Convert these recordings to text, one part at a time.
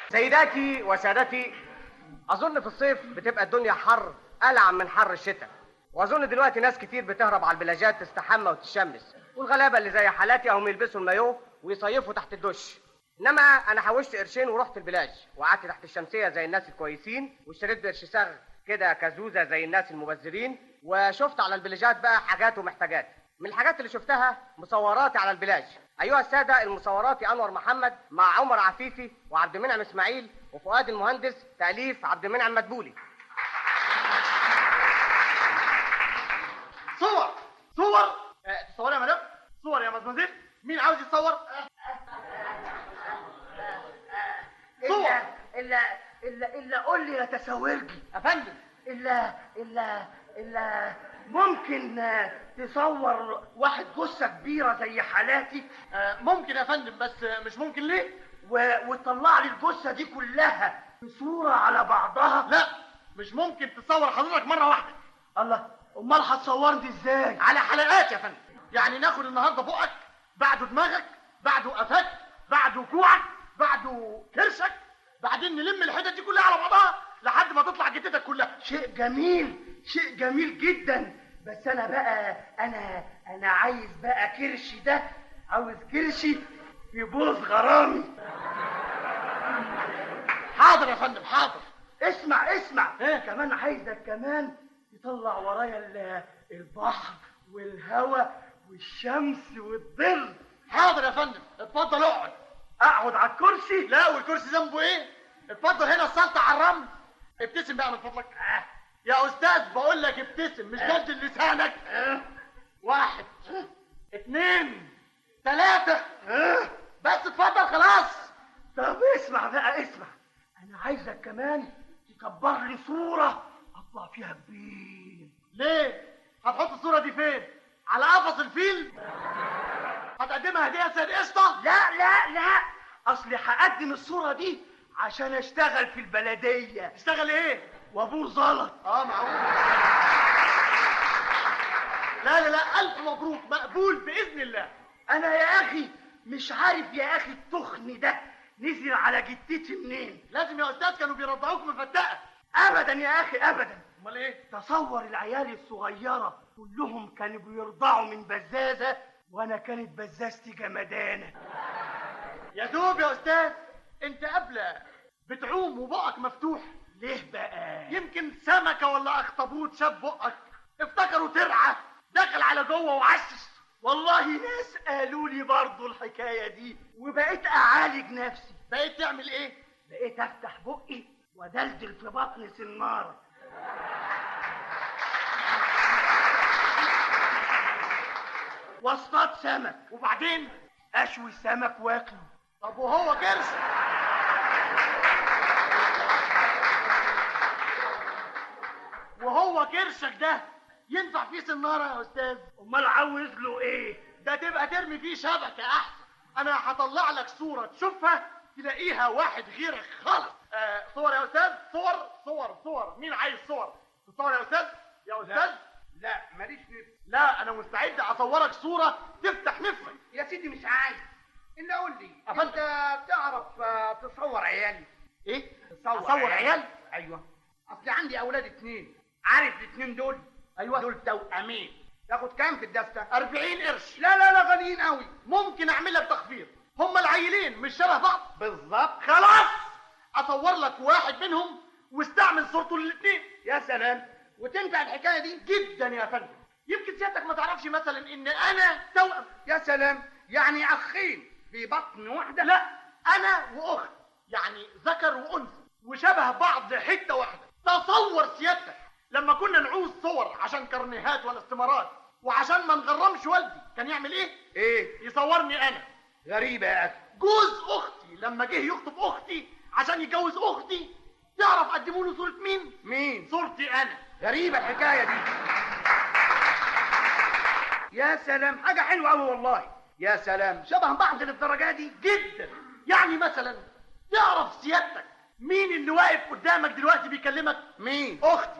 سيداتي وسادتي اظن في الصيف بتبقى الدنيا حر ألعن من حر الشتاء واظن دلوقتي ناس كتير بتهرب على البلاجات تستحمى وتشمس والغلابه اللي زي حالاتي هم يلبسوا المايوه ويصيفوا تحت الدش انما انا حوشت قرشين ورحت البلاج وقعدت تحت الشمسيه زي الناس الكويسين واشتريت بقرش صاغ كده كزوزه زي الناس المبذرين وشفت على البلاجات بقى حاجات ومحتاجات من الحاجات اللي شفتها مصوراتي على البلاج ايها الساده المصورات انور محمد مع عمر عفيفي وعبد المنعم اسماعيل وفؤاد المهندس تاليف عبد المنعم مدبولي صور صور آه، تصور يا مدام صور يا مزمزيل مين عاوز يتصور صور الا الا الا الا قول لي يا تساورجي يا فندم الا الا الا ممكن آه، تصور واحد جثه كبيره زي حالاتي آه، ممكن يا فندم بس آه، مش ممكن ليه و... وتطلع لي الجثه دي كلها بصوره على بعضها لا مش ممكن تصور حضرتك مره واحده الله امال هتصورني ازاي على حلقات يا فندم يعني ناخد النهارده بقك بعده دماغك بعده قفاك بعده كوعك بعده كرشك بعدين نلم الحتت دي كلها على بعضها لحد ما تطلع جتتك كلها شيء جميل شيء جميل جدا بس انا بقى انا انا عايز بقى كرشي ده عاوز كرشي في بوز غرامي حاضر يا فندم حاضر اسمع اسمع إيه؟ كمان عايزك كمان تطلع ورايا ال- البحر والهواء والشمس والظل حاضر يا فندم اتفضل اقعد اقعد على الكرسي لا والكرسي ذنبه ايه اتفضل هنا السلطة على الرمل ابتسم بقى من فضلك يا استاذ بقول لك ابتسم مش جد لسانك واحد اتنين تلاتة بس اتفضل خلاص طب اسمع بقى اسمع انا عايزك كمان تكبر لي صورة اطلع فيها كبير ليه هتحط الصورة دي فين على قفص الفيل هتقدمها هدية يا سيد قشطة لا لا لا اصلي هقدم الصورة دي عشان اشتغل في البلدية تشتغل ايه وابوه زلط اه معقول لا لا لا الف مبروك مقبول باذن الله انا يا اخي مش عارف يا اخي التخن ده نزل على جدتي منين لازم يا استاذ كانوا بيرضعوك مفتقه ابدا يا اخي ابدا امال ايه تصور العيال الصغيرة كلهم كانوا بيرضعوا من بزازة وانا كانت بزازتي جمدانة يا دوب يا استاذ انت قبل بتعوم وبقك مفتوح ليه بقى يمكن سمكه ولا اخطبوط شاف بقك افتكروا ترعه دخل على جوه وعشش والله ناس قالوا لي برضه الحكاية دي وبقيت اعالج نفسي بقيت تعمل ايه بقيت افتح بقي ودلدل في بطن سنارة واصطاد سمك وبعدين اشوي السمك واكله طب وهو كرش وهو كرشك ده ينفع فيه سناره يا استاذ امال عاوز له ايه ده تبقى ترمي فيه شبكه احسن انا هطلع لك صوره تشوفها تلاقيها واحد غيرك خالص آه صور يا استاذ صور صور صور مين عايز صور تصور يا استاذ يا استاذ لا ماليش نفس لا انا مستعد اصورك صوره تفتح نفسك يا سيدي مش عايز الا قول لي أفندم. انت بتعرف آه، تصور عيالي ايه تصور اصور عيال ايوه اصل عندي اولاد اتنين عارف الاتنين دول أيوة. دول توأمين تاخد كام في الدستة 40 قرش لا لا لا غاليين قوي ممكن اعمل لك تخفيض هما العيلين مش شبه بعض بالظبط خلاص اصور لك واحد منهم واستعمل صورته للاثنين يا سلام وتنفع الحكايه دي جدا يا فندم يمكن سيادتك ما تعرفش مثلا ان انا توأم يا سلام يعني اخين في بطن واحده لا انا واخت يعني ذكر وانثى وشبه بعض حته واحده تصور سيادتك لما كنا نعوز صور عشان كرنيهات ولا استمارات وعشان ما نغرمش والدي كان يعمل ايه ايه يصورني انا غريبه يا اخي جوز اختي لما جه يخطب اختي عشان يتجوز اختي تعرف قدموا له صوره مين مين صورتي انا غريبه الحكايه دي يا سلام حاجه حلوه قوي والله يا سلام شبه بعض للدرجه دي جدا يعني مثلا تعرف سيادتك مين اللي واقف قدامك دلوقتي بيكلمك مين اختي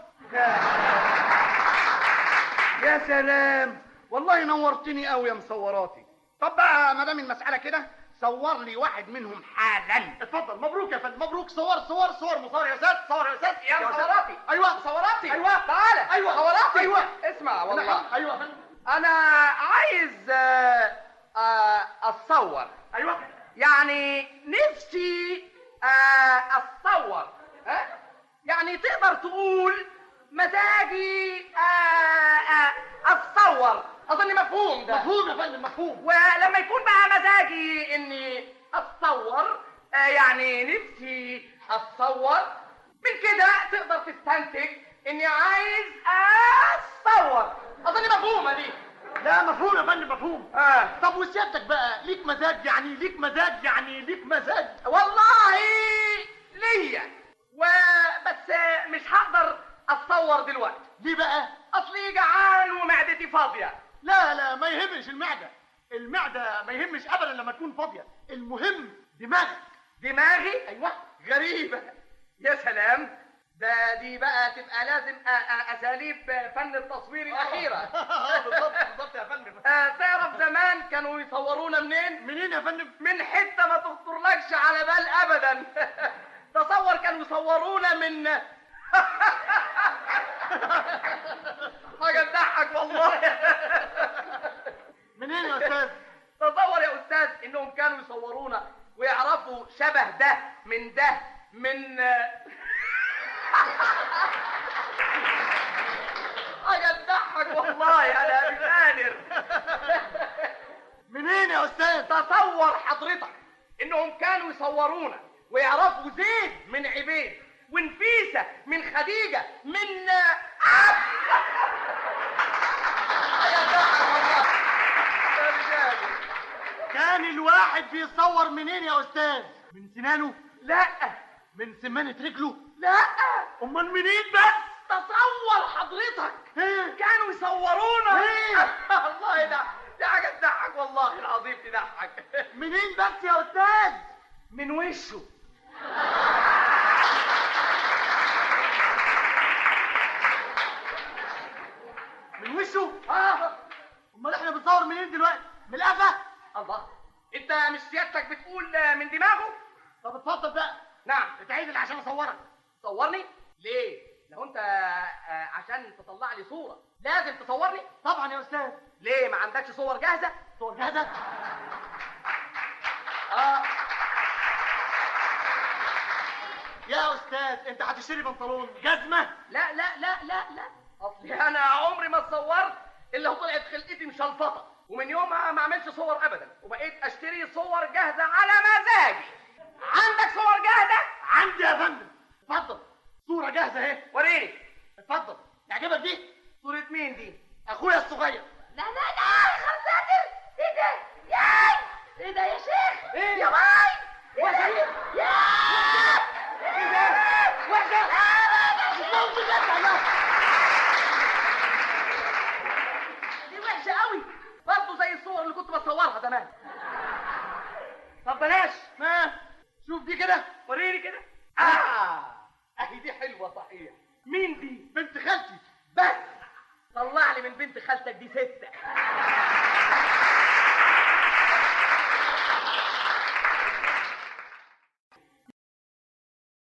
يا سلام والله نورتني قوي يا مصوراتي طب بقى ما دام المساله كده صور لي واحد منهم حالا اتفضل مبروك يا فندم مبروك صور صور صور مصور يا استاذ صور يا استاذ يا مصوراتي ايوه مصوراتي ايوه تعالى ايوه مصوراتي ايوه اسمع والله ايوه يا فندم انا عايز آه، آه، اتصور ايوه يعني نفسي آه، اتصور ها يعني تقدر تقول مزاجي آه، آه، اتصور اظن مفهوم ده مفهوم يا فندم مفهوم ولما يكون بقى مزاجي اني اتصور آه، يعني نفسي اتصور من كده تقدر تستنتج اني عايز اتصور اظن مفهومه دي لا مفهوم يا فندم مفهوم آه. طب وسيادتك بقى ليك مزاج يعني ليك مزاج يعني ليك مزاج والله ليا وبس مش هقدر اتصور دلوقتي ليه بقى اصلي جعان ومعدتي فاضيه لا لا ما يهمش المعدة المعدة ما يهمش ابدا لما تكون فاضية المهم دماغك دماغي ايوه غريبه يا سلام ده دي بقى تبقى لازم أ- أ- اساليب فن التصوير الاخيره بالظبط بالظبط يا فندم آه، تعرف زمان كانوا يصورونا منين منين يا فندم من حته ما تخطرلكش على بال ابدا تصور كانوا يصورونا من حاجه تضحك والله منين يا استاذ تصور يا استاذ انهم كانوا يصورونا ويعرفوا شبه ده من ده من حاجه تضحك والله انا مش قادر منين يا استاذ تصور حضرتك انهم كانوا يصورونا ويعرفوا زيد من عبيد ونفيسه من خديجه من حاجه تضحك والله أنا مش قادر. كان الواحد بيصور منين يا استاذ من سنانه لا من سمانة رجله لا امال منين بس تصور حضرتك إيه؟ كانوا يصورونا إيه؟ والله ده دي حاجه تضحك والله العظيم تضحك منين بس يا استاذ من وشه من وشه اه امال احنا بنصور منين دلوقتي من القفا الله انت مش سيادتك بتقول من دماغه طب اتفضل بقى نعم اتعدل عشان اصورك تصورني ليه لو انت آه، عشان تطلع لي صوره لازم تصورني طبعا يا استاذ ليه ما عندكش صور جاهزه صور جاهزه اه يا استاذ انت هتشتري بنطلون جزمه لا لا لا لا لا اصلي انا عمري ما اتصورت الا وطلعت خلقتي مشلفطه ومن يومها ما اعملش صور ابدا وبقيت اشتري صور جاهزه على مزاجي عندك صور جاهزه عندي يا فندم اتفضل صوره جاهزه اهي وريني اتفضل يعجبك دي صوره مين دي اخويا الصغير لا لا لا يا خزاتر ايه ده ياي ايه ده يا شيخ إيه؟ يا باي ايه ده يا ايه ده وحشه دي وحشه قوي برضه زي الصور اللي كنت بصورها زمان طب بلاش ما شوف دي كده وريني كده اه اهي دي حلوه صحيح مين دي بنت خالتي بس طلع لي من بنت خالتك دي ستة